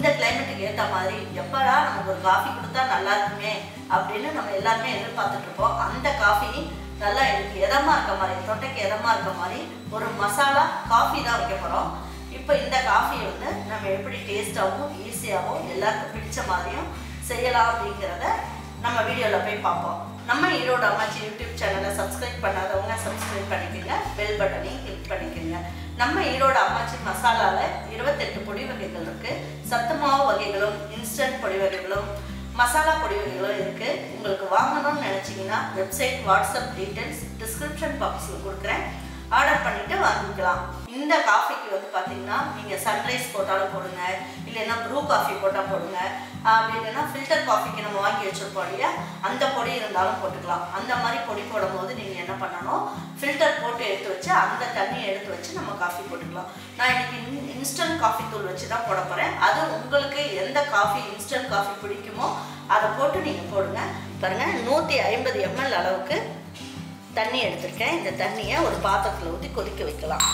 இந்த கிளைமேட்டுக்கு ஏற்ற மாதிரி எப்படா நமக்கு ஒரு காஃபி கொடுத்தா நல்லா இருக்குமே அப்படின்னு நம்ம எல்லாருமே எதிர்பார்த்துட்டு இருப்போம் அந்த காஃபி நல்லா எனக்கு இதமா இருக்க மாதிரி தொட்டைக்கு இதமா இருக்க மாதிரி ஒரு மசாலா காஃபி தான் வைக்க போகிறோம் இப்போ இந்த காஃபி வந்து நம்ம எப்படி டேஸ்ட்டாகவும் ஈஸியாகவும் எல்லாருக்கும் பிடிச்ச மாதிரியும் செய்யலாம் அப்படிங்கிறத நம்ம வீடியோவில் போய் பார்ப்போம் நம்ம ஈரோடு அம்மாச்சி யூடியூப் சேனலை சப்ஸ்கிரைப் பண்ணாதவங்க சப்ஸ்கிரைப் பண்ணிக்கோங்க பெல் பட்டனையும் கிளிக் பண்ணிக்கோங்க நம்ம ஈரோடு அம்மாச்சி மசாலாவில் இருபத்தெட்டு பொடி வகைகள் இருக்குது சத்து மாவு வகைகளும் இன்ஸ்டன்ட் பொடி வகைகளும் மசாலா பொடி வகைகளும் இருக்குது உங்களுக்கு வாங்கணும்னு நினச்சிங்கன்னா வெப்சைட் வாட்ஸ்அப் டீட்டெயில்ஸ் டிஸ்கிரிப்ஷன் பாக்ஸில் கொடுக்குறேன் ஆர்டர் பண்ணிட்டு வாங்கிக்கலாம் இந்த காஃபிக்கு வந்து பார்த்தீங்கன்னா நீங்கள் சன்ரைஸ் போட்டாலும் போடுங்க இல்லைன்னா ப்ரூ காஃபி போட்டால் போடுங்க அப்படி இல்லைன்னா ஃபில்டர் காஃபிக்கு நம்ம வாங்கி வச்சுருப்போம் இல்லையா அந்த பொடி இருந்தாலும் போட்டுக்கலாம் அந்த மாதிரி பொடி போடும்போது நீங்கள் என்ன பண்ணணும் ஃபில்டர் போட்டு எடுத்து வச்சு அந்த தண்ணியை எடுத்து வச்சு நம்ம காஃபி போட்டுக்கலாம் நான் இன்னைக்கு இன்ஸ்டன்ட் காஃபி தூள் வச்சு தான் போட போகிறேன் அது உங்களுக்கு எந்த காஃபி இன்ஸ்டன்ட் காஃபி பிடிக்குமோ அதை போட்டு நீங்கள் போடுங்க பாருங்கள் நூற்றி ஐம்பது எம்எல் அளவுக்கு தண்ணி எடுத்திருக்கேன் இந்த தண்ணியை ஒரு பாத்திரத்தில் ஊற்றி கொதிக்க வைக்கலாம்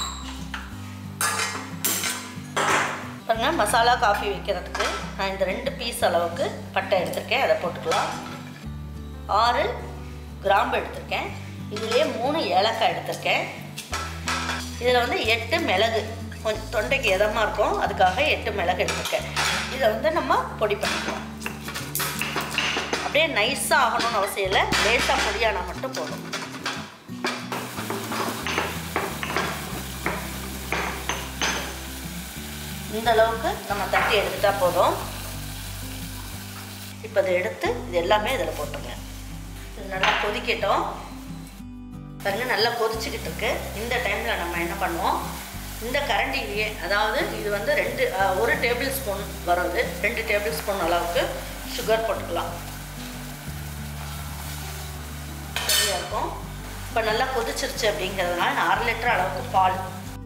பாருங்க மசாலா காஃபி வைக்கிறதுக்கு நான் இந்த ரெண்டு பீஸ் அளவுக்கு பட்டை எடுத்திருக்கேன் அதை போட்டுக்கலாம் ஆறு கிராம்பு எடுத்திருக்கேன் இதுலேயே மூணு ஏலக்காய் எடுத்திருக்கேன் இதில் வந்து எட்டு மிளகு கொஞ்சம் தொண்டைக்கு இதமாக இருக்கும் அதுக்காக எட்டு மிளகு எடுத்திருக்கேன் இதை வந்து நம்ம பொடி பண்ணிக்கலாம் அப்படியே நைஸாக ஆகணும்னு அவசியம் இல்லை லேசாக பொடியானா மட்டும் போதும் இந்த அளவுக்கு நம்ம தட்டி எடுத்துட்டா போதும் இப்போ அதை எடுத்து இது எல்லாமே இதில் போட்டுருங்க இது நல்லா கொதிக்கட்டும் பாருங்க நல்லா கொதிச்சுக்கிட்டு இருக்கு இந்த டைமில் நம்ம என்ன பண்ணுவோம் இந்த கரண்டிலேயே அதாவது இது வந்து ரெண்டு அஹ், ஒரு டேபிள் ஸ்பூன் வருது ரெண்டு டேபிள் ஸ்பூன் அளவுக்கு சுகர் போட்டுக்கலாம் சரியாக இருக்கும் இப்போ நல்லா கொதிச்சிருச்சு அப்படிங்கிறதுனால நான் அரை லிட்டர் அளவுக்கு பால்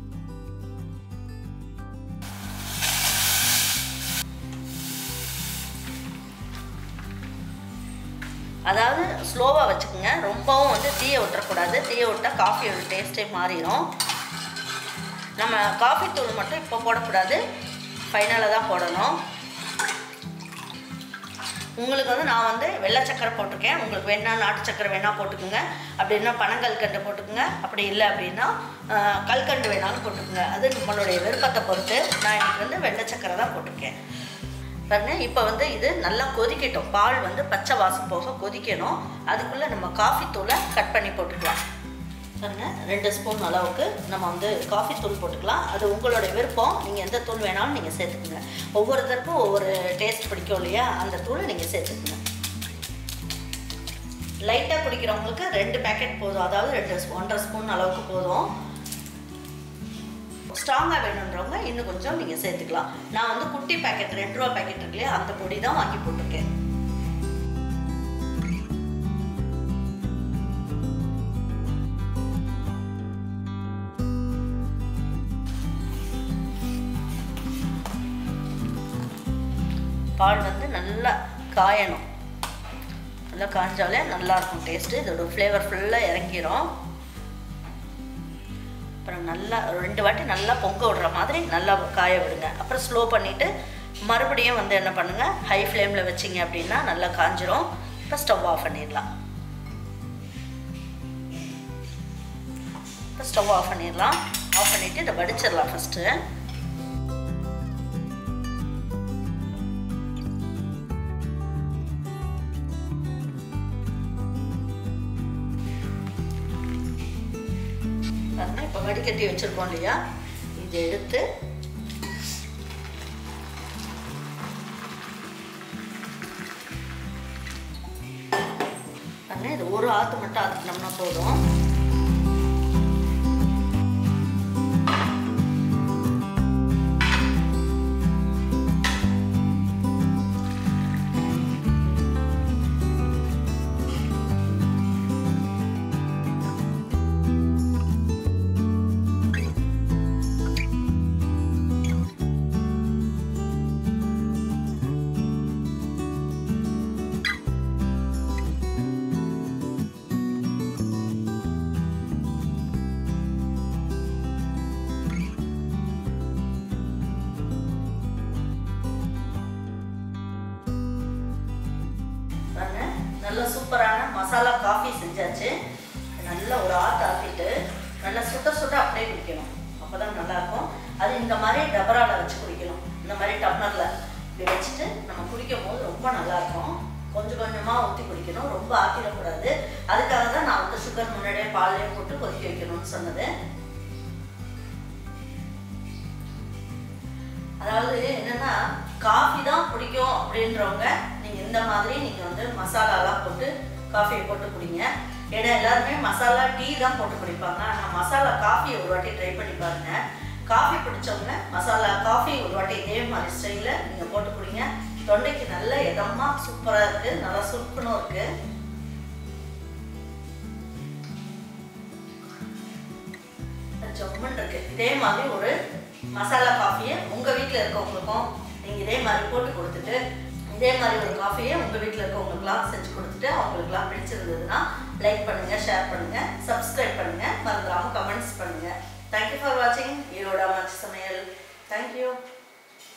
அதாவது ஸ்லோவாக வச்சுக்கோங்க ரொம்பவும் வந்து தீயை விட்டுறக்கூடாது தீயை விட்டால் காஃபியோட டேஸ்ட்டே மாறிடும் நம்ம காஃபி தூள் மட்டும் இப்போ போடக்கூடாது ஃபைனலாக தான் போடணும் உங்களுக்கு வந்து நான் வந்து வெள்ளை சக்கரை போட்டிருக்கேன் உங்களுக்கு வேணா நாட்டு சக்கரை வேணால் போட்டுக்கோங்க அப்படின்னா பனங்கல்கண்டு போட்டுக்கோங்க அப்படி இல்லை அப்படின்னா ஆஹ், கல்கண்டு வேணாலும் போட்டுக்கோங்க அது நம்மளுடைய விருப்பத்தை பொறுத்து நான் எனக்கு வந்து வெள்ளை சக்கரை தான் போட்டிருக்கேன் பாருங்க இப்போ வந்து இது நல்லா கொதிக்கட்டும் பால் வந்து பச்சை வாசம் போக கொதிக்கணும் அதுக்குள்ளே நம்ம காஃபி தூளை கட் பண்ணி போட்டுக்கலாம் பாருங்க ரெண்டு ஸ்பூன் அளவுக்கு நம்ம வந்து காஃபி தூள் போட்டுக்கலாம் அது உங்களோட விருப்பம் நீங்கள் எந்த தூள் வேணாலும் நீங்கள் சேர்த்துக்குங்க ஒவ்வொருத்தருக்கும் ஒவ்வொரு டேஸ்ட் பிடிக்கும் இல்லையா அந்த தூளை நீங்கள் சேர்த்துக்குங்க லைட்டாக குடிக்கிறவங்களுக்கு ரெண்டு பேக்கெட் போதும் அதாவது ரெண்டு ஸ்பூ- ஒன்றரை ஸ்பூன் அளவுக்கு போதும் ஸ்ட்ராங்காக வேணுன்றவங்க இன்னும் கொஞ்சம் நீங்கள் சேர்த்துக்கலாம் நான் வந்து குட்டி பேக்கெட் ரெண்டு ரூபா பேக்கெட் இருக்கு இல்லையா அந்த பொடி தான் வாங்கி போட்டிருக்கேன் பால் வந்து நல்லா காயணும் நல்லா காய்ஞ்சாலே நல்லா இருக்கும் டேஸ்ட்டு இதோட ஃப்ளேவர் ஃபுல்லாக இறங்கிரும் அப்புறம் நல்லா ரெண்டு வாட்டி நல்லா பொங்க விடுற மாதிரி நல்லா காய விடுங்க அப்புறம் ஸ்லோ பண்ணிவிட்டு மறுபடியும் வந்து என்ன பண்ணுங்கள் ஹை ஃப்ளேமில் வச்சிங்க அப்படின்னா நல்லா காஞ்சிரும் இப்போ ஸ்டவ் ஆஃப் பண்ணிடலாம் இப்போ ஸ்டவ் ஆஃப் பண்ணிடலாம் ஆஃப் பண்ணிவிட்டு இதை வடிச்சிடலாம் ஃபஸ்ட்டு பாருங்க இப்போ வடிகட்டி வச்சுருக்கோம் இல்லையா இதை எடுத்து பாருங்க இது ஒரு ஆற்று மட்டும் ஆற்றினோம்னா போதும் நல்ல சூப்பரான மசாலா காஃபி செஞ்சாச்சு நல்லா ஒரு ஆற்று ஆற்றிட்டு நல்லா சுட சுட அப்படியே குடிக்கணும் அப்போ தான் நல்லாயிருக்கும் அது இந்த மாதிரி டபராவில் வச்சு குடிக்கணும் இந்த மாதிரி டம்ளரில் இப்படி வச்சுட்டு நம்ம குடிக்கும் போது ரொம்ப நல்லாயிருக்கும் கொஞ்சம் கொஞ்சமாக ஊற்றி குடிக்கணும் ரொம்ப ஆற்றிடக்கூடாது அதுக்காக தான் நான் வந்து சுகர் முன்னாடியே பால்லையே போட்டு கொதிக்க வைக்கணும்னு சொன்னது அதாவது என்னன்னா காஃபி தான் பிடிக்கும் அப்படின்றவங்க நீங்கள் இந்த மாதிரி நீங்கள் வந்து மசாலாலாம் போட்டு காஃபியை போட்டு குடிங்க ஏன்னா எல்லாருமே மசாலா டீ தான் போட்டு குடிப்பாங்க ஆனால் மசாலா காஃபி ஒரு வாட்டி ட்ரை பண்ணி பாருங்க காஃபி பிடிச்சவங்க மசாலா காஃபி ஒரு வாட்டி இதே மாதிரி ஸ்டைலில் நீங்கள் போட்டு குடிங்க தொண்டைக்கு நல்ல இதமாக சூப்பராக இருக்குது நல்லா சுருக்கணும் இருக்குது ஜம்முன்னு இருக்கு இதே மாதிரி ஒரு மசாலா காஃபியை உங்கள் வீட்டில் இருக்கவங்களுக்கும் நீங்கள் இதே மாதிரி போட்டு கொடுத்துட்டு இதே மாதிரி ஒரு காஃபியை உங்கள் வீட்டில் இருக்கவங்களுக்குலாம் செஞ்சு கொடுத்துட்டு அவங்களுக்குலாம் பிடிச்சிருந்ததுன்னா லைக் பண்ணுங்கள் ஷேர் பண்ணுங்கள் சப்ஸ்கிரைப் பண்ணுங்கள் மறந்துடாமல் கமெண்ட்ஸ் பண்ணுங்கள் தேங்க்யூ ஃபார் வாட்சிங் ஈரோடா மச்சு சமையல் தேங்க்யூ